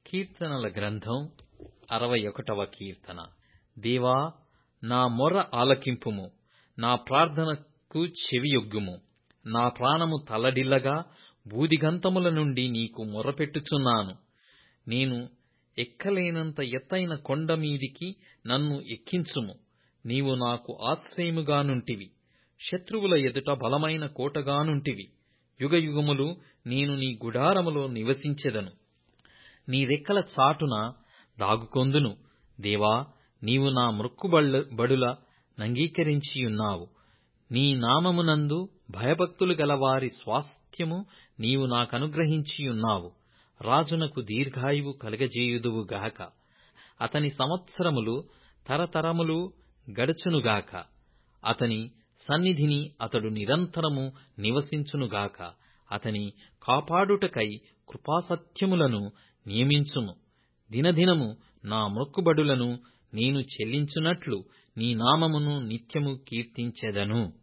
కీర్తనల గ్రంథం అరవై ఒకటవ కీర్తన దేవా నా మొర్ర ఆలకింపుము నా ప్రార్థనకు చెవియొగ్గుము నా ప్రాణము తల్లడిల్లగా భూదిగంతముల నుండి నీకు మొర్రపెట్టుచున్నాను నేను ఎక్కలేనంత ఎత్తైన కొండ మీదికి నన్ను ఎక్కించుము నీవు నాకు ఆశ్రయముగానుంటివి శత్రువుల ఎదుట బలమైన కోటగానుంటివి యుగయుగములు నేను నీ గుడారములో నివసించెదను నీ రెక్కల చాటున దాగుకొందును దేవా నీవు నా మ్రొక్కుబడుల నంగీకరించియున్నావు నీ నామమునందు భయభక్తులు గలవారి స్వాస్థ్యము నీవు నాకనుగ్రహించియున్నావు రాజునకు దీర్ఘాయువు కలుగజేయుదువు గాక అతని సంవత్సరములు తరతరములు గడచునుగాక అతని సన్నిధిని అతడు నిరంతరము నివసించునుగాక అతని కాపాడుటకై కృపాసత్యములను నియమించుము దినదినము నా మ్రొక్కుబడులను నేను చెల్లించునట్లు నీ నామమును నిత్యము కీర్తించెదను